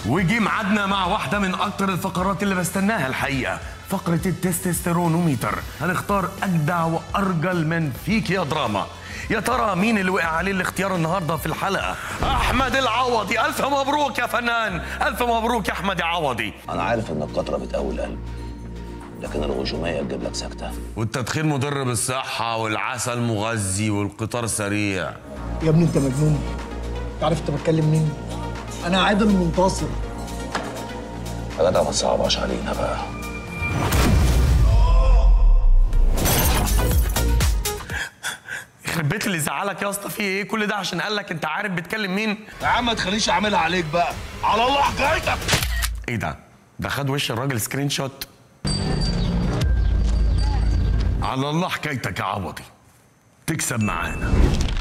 وجي ميعادنا مع واحدة من أكتر الفقرات اللي بستناها الحقيقة فقرة التستوستيرونوميتر هنختار أجدع وأرجل من فيك يا دراما يا ترى مين اللي وقع عليه الاختيار النهارده في الحلقة؟ أحمد العوضي ألف مبروك يا فنان ألف مبروك يا أحمد يا عوضي انا عارف ان القطره بتقوي القلب لكن الغشوميه تجيب لك سكته والتدخين مضر بالصحة والعسل مغذي والقطار سريع يا ابني انت مجنون انت عارف انت بتكلم مين انا عادل منتصر يا جدع ما تصعبهاش علينا بقى يخرب بيت اللي زعلك يا اسطى في ايه كل ده عشان قال لك انت عارف بتكلم مين يا عم ما تخلينيش اعملها عليك بقى على الله حكايتك ايه ده ده خد وش الراجل سكرين شوت على الله حكايتك يا عوضي تكسب معانا